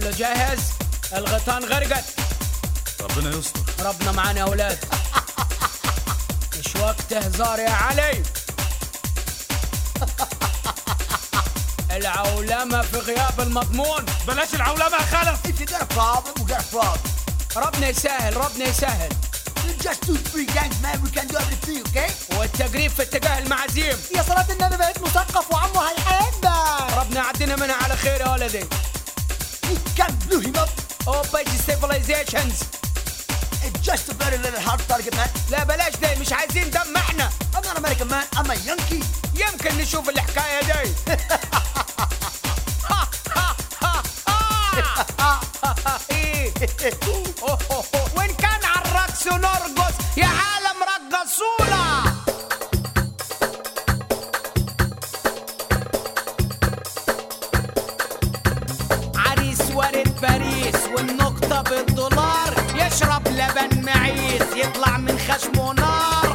كله جاهز الغيطان غرقت ربنا يستر ربنا معانا يا اولاد مش وقت هزار يا علي العولمة في غياب المضمون بلاش العولمه يا خلف If you got a problem, we got a problem. ربنا يسهل ربنا يسهل We're just two, three gangs, man. We can do everything, okay? والتقريب في اتجاه المعازيم يا صلاة النبي بقيت مثقف وعمه هيحبك. ربنا يعدينا منها على خير يا ولدي We can blew him up. اوبا سيفلايزيشنز It's just a very little hard target, man. لا بلاش دي مش عايزين دم احنا I'm not American, man. I'm a Yankee. يمكن نشوف الحكاية دي إيه. أوه، أوه، أوه. وإن كان على الرقص ونرقص يا عالم رقصونا عريس وارد باريس والنقطة بالدولار يشرب لبن معيس يطلع من خشمه نار